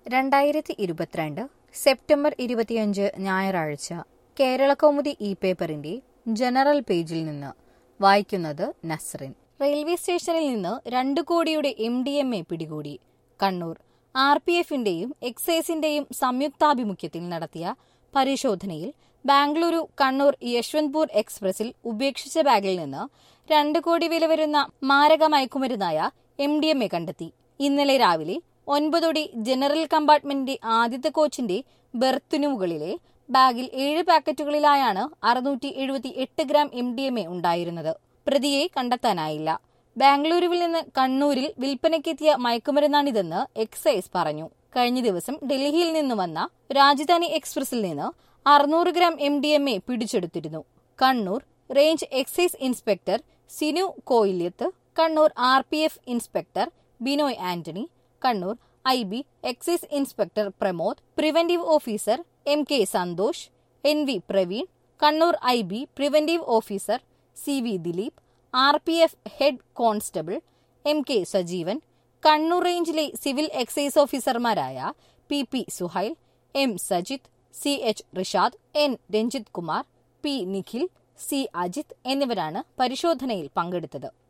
രണ്ടായിരത്തി ഇരുപത്തിരണ്ട് സെപ്റ്റംബർ ഇരുപത്തിയഞ്ച് ഞായറാഴ്ച കേരളകൗമുദി ഇ പേപ്പറിന്റെ ജനറൽ പേജിൽ നിന്ന് വായിക്കുന്നത് നസ്റിൻ റെയിൽവേ സ്റ്റേഷനിൽ നിന്ന് രണ്ട് കോടിയുടെ എം ഡി എം എ പിടികൂടി കണ്ണൂർ ആർ പി എഫിന്റെയും എക്സൈസിന്റെയും സംയുക്താഭിമുഖ്യത്തിൽ നടത്തിയ പരിശോധനയിൽ ബാംഗ്ലൂരു കണ്ണൂർ യശ്വന്ത്പൂർ എക്സ്പ്രസിൽ ഉപേക്ഷിച്ച ബാഗിൽ നിന്ന് രണ്ട് കോടി വില വരുന്ന മാരക മയക്കുമരുന്നായ എം ഡി എം എ കണ്ടെത്തി ഇന്നലെ രാവിലെ ഒൻപതോടെ ജനറൽ കമ്പാർട്ട്മെന്റിന്റെ ആദ്യത്തെ കോച്ചിന്റെ ബെർത്തിനു മുകളിലെ ബാഗിൽ ഏഴ് പാക്കറ്റുകളിലായാണ് അറുന്നൂറ്റി എഴുപത്തി എട്ട് gram M D M A ഉണ്ടായിരുന്നത് പ്രതിയെ കണ്ടെത്താനായില്ല ബാംഗ്ലൂരുവിൽ നിന്ന് കണ്ണൂരിൽ വിൽപ്പനയ്ക്കെത്തിയ മയക്കുമരുന്നാണിതെന്ന് എക്സൈസ് പറഞ്ഞു കഴിഞ്ഞ ദിവസം ഡൽഹിയിൽ നിന്ന് വന്ന രാജധാനി എക്സ്പ്രസിൽ നിന്ന് അറുന്നൂറ് gram M D M A പിടിച്ചെടുത്തിരുന്നു Kannur range excise inspector Sinu Koyilyath Kannur R P F inspector Binoy Antony Kannur I B excise inspector Pramod preventive officer M K Santhosh N V Praveen Kannur I B preventive officer C V Dileep R P F head constable M K Sajeevan Kannur റേഞ്ചിലെ civil excise ഓഫീസർമാരായ P P Suhail M Sajith C H Rishad N Ranjith Kumar P Nikhil C Ajith എന്നിവരാണ് പരിശോധനയിൽ പങ്കെടുത്തത്